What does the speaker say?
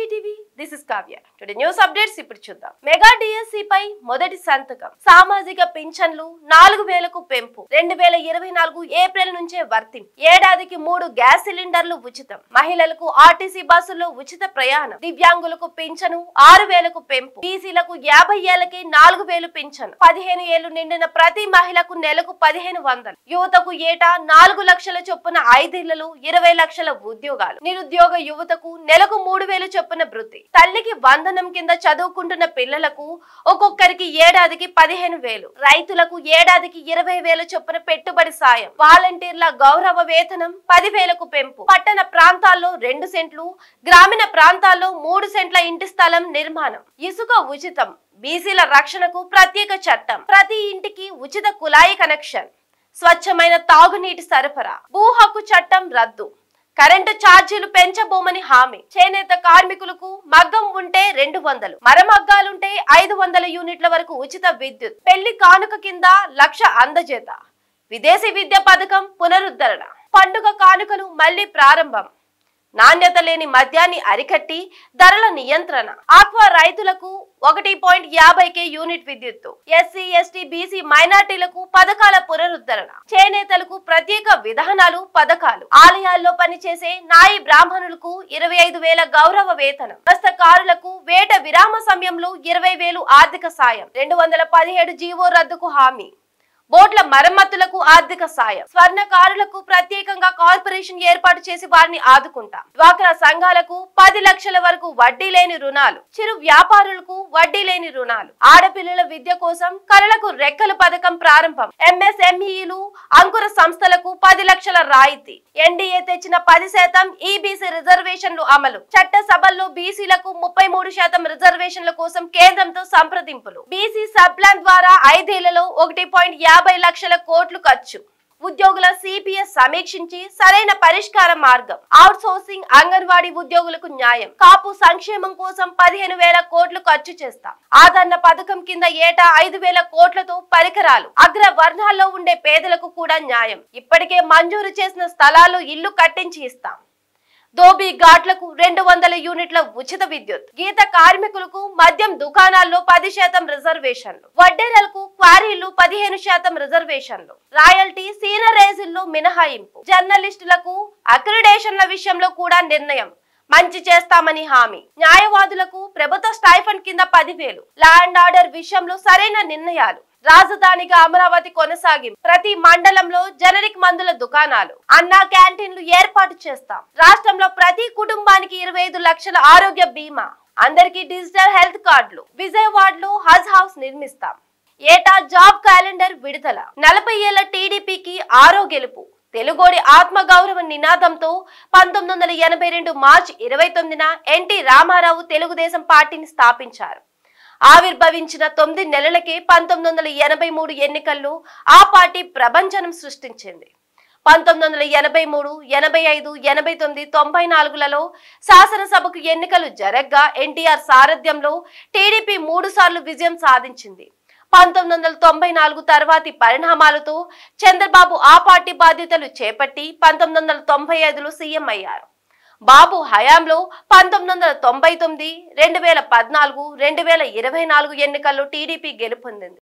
TV this is Kavya today news updates ఇప్పుడు చూద్దాం mega DSC పై మొదటి సంతకం సామాజిక పింఛన్లు నాలుగు వేలకు పెంపు రెండు వేల ఇరవై నాలుగు ఏప్రిల్ నుంచే వర్తింపు ఏడాదికి మూడు గ్యాస్ సిలిండర్లు ఉచితం మహిళలకు ఆర్టీసీ బస్సుల్లో ఉచిత ప్రయాణం దివ్యాంగులకు పింఛను ఆరు వేలకు పెంపు బీసీలకు యాభై ఏళ్లకి నాలుగు వేలు పింఛను పదిహేను ఏళ్లు నిండిన ప్రతి మహిళకు నెలకు పదిహేను వందలు యువతకు ఏటా నాలుగు లక్షల చొప్పున ఐదేళ్లలో ఇరవై లక్షల ఉద్యోగాలు నిరుద్యోగ యువతకు నెలకు మూడు వేలు చొప్పున వృత్తి తల్లికి వందనం కింద చదువుకుంటున్న పిల్లలకు ఒక్కొక్కరికి ఏడాదికి పదిహేను వేలు రైతులకు ఏడాదికి ఇరవై వేల చొప్పున పెట్టుబడి సాయం వాలంటీర్ల గౌరవ వేతనం పదివేలకు పెంపు పట్టణ ప్రాంతాల్లో రెండు సెంట్లు గ్రామీణ ప్రాంతాల్లో మూడు సెంట్ల ఇంటి స్థలం నిర్మాణం ఇసుక ఉచితం బీసీల రక్షణకు ప్రత్యేక చట్టం ప్రతి ఇంటికి ఉచిత కుళాయి కనెక్షన్ స్వచ్ఛమైన తాగునీటి సరఫరా భూ హక్కు చట్టం రద్దు కరెంటు ఛార్జీలు పెంచబోమని హామీ చేనేత కార్మికులకు మగ్గం ఉంటే రెండు వందలు మరమగ్గాలుంటే ఐదు వందల యూనిట్ల వరకు ఉచిత విద్యుత్ పెళ్లి కానుక కింద లక్ష అందజేత విదేశీ విద్య పథకం పునరుద్ధరణ పండుగ కానుకలు మళ్లీ ప్రారంభం నాణ్యత లేని మద్యాన్ని అరికట్టి ధరల నియంత్రణ ఆక్వా రైతులకు ఒకటి పాయింట్ యాభైకే యూనిట్ విద్యుత్తు ఎస్సీ ఎస్టీ బీసీ మైనార్టీలకు పథకాల పునరుద్ధరణ చేనేతలకు ప్రత్యేక విధానాలు పథకాలు ఆలయాల్లో పనిచేసే నాయి బ్రాహ్మణులకు ఇరవై ఐదు వేల గౌరవ వేతనం మత్స్యకారులకు వేట విరామ సమయంలో ఇరవై వేలు ఆర్థిక సాయం రెండు వందల పదిహేడు జీవో రద్దుకు హామీ బోట్ల మరమ్మతులకు ఆర్థిక సాయం స్వర్ణకారులకు ప్రత్యేకంగా కార్పొరేషన్ ఏర్పాటు చేసి వారిని ఆదుకుంటాం డ్వాక్రా సంఘాలకు పది లక్షల వరకు వడ్డీ లేని రుణాలు చిరు వ్యాపారులకు వడ్డీ లేని రుణాలు ఆడపిల్లల విద్య కోసం కళలకు రెక్కల పథకం ప్రారంభం ఎంఎస్ఎంఈలు అంకుర సంస్థలకు పది లక్షల రాయితీ ఎన్డీఏ తెచ్చిన పది శాతం ఈబీసీ రిజర్వేషన్లు అమలు చట్ట సభల్లో బీసీలకు ముప్పై మూడు శాతం రిజర్వేషన్ల కోసం కేంద్రంతో సంప్రదింపులు బీసీ సబ్ ప్లాన్ ద్వారా ఐదేళ్లలో ఒకటి పాయింట్ యాభై లక్షల కోట్లు ఖర్చు ఉద్యోగుల సిపిఎస్ సమీక్షించి సరైన పరిష్కార మార్గం అవుట్ సోర్సింగ్ అంగన్వాడీ ఉద్యోగులకు న్యాయం కాపు సంక్షేమం కోసం పదిహేను వేల కోట్లు ఖర్చు చేస్తాం ఆదరణ పథకం కింద ఏటా ఐదు వేల కోట్లతో పరికరాలు అగ్ర వర్ణాల్లో ఉండే పేదలకు కూడా న్యాయం ఇప్పటికే మంజూరు చేసిన స్థలాల్లో ఇల్లు కట్టించి ఇస్తాం దోబీ ఘాట్లకు రెండు వందల యూనిట్ల ఉచిత విద్యుత్ గీత కార్మికులకు మద్యం దుకాణాల్లో పది శాతం రిజర్వేషన్లు వడ్డేరలకు క్వారీలు పదిహేను శాతం రిజర్వేషన్లు రాయల్టీ సీనరైజుల్లో మినహాయింపు జర్నలిస్టులకు అక్రిడేషన్ల విషయంలో కూడా నిర్ణయం మంచి చేస్తామని హామీ న్యాయవాదులకు ప్రభుత్వ స్టైఫండ్ కింద పదివేలు లా అండ్ ఆర్డర్ విషయంలో సరైన నిర్ణయాలు రాజధానిగా అమరావతి కొనసాగింపు ప్రతి మండలంలో జనరిక్ మందుల దుకాణాలు అన్నా క్యాంటీన్లు ఏర్పాటు చేస్తాం రాష్ట్రంలో ప్రతి కుటుంబానికి ఇరవై ఐదు లక్షల ఆరోగ్య బీమా అందరికీ డిజిటల్ హెల్త్ కార్డులు విజయవాడలో హజ్ హౌస్ నిర్మిస్తాం ఏటా జాబ్ క్యాలెండర్ విడుదల నలభై ఏళ్ల టీడీపీకి ఆరో గెలుపు తెలుగోడి ఆత్మగౌరవ నినాదంతో పంతొమ్మిది వందల ఎనభై రెండు మార్చి ఇరవై తొమ్మిదిన ఎన్టీ రామారావు తెలుగుదేశం పార్టీని స్థాపించారు ఆవిర్భవించిన తొమ్మిది నెలలకే పంతొమ్మిది వందల ఎనభై మూడు ఎన్నికల్లో ఆ పార్టీ ప్రభంజనం సృష్టించింది పంతొమ్మిది వందల ఎనభై మూడు ఎనభై ఐదు ఎనభై తొమ్మిది తొంభై నాలుగులలో శాసనసభకు ఎన్నికలు జరగ్గా ఎన్టీఆర్ సారథ్యంలో టీడీపీ మూడు సార్లు విజయం సాధించింది పంతొమ్మిది వందల తొంభై నాలుగు తర్వాతి పరిణామాలతో చంద్రబాబు ఆ పార్టీ బాధ్యతలు చేపట్టి పంతొమ్మిది వందల తొంభై ఐదులో సీఎం అయ్యారు బాబు హయాంలో పంతొమ్మిది వందల తొంభై తొమ్మిది రెండు వేల పద్నాలుగు రెండు వేల ఇరవై నాలుగు ఎన్నికల్లో టీడీపీ గెలుపొందింది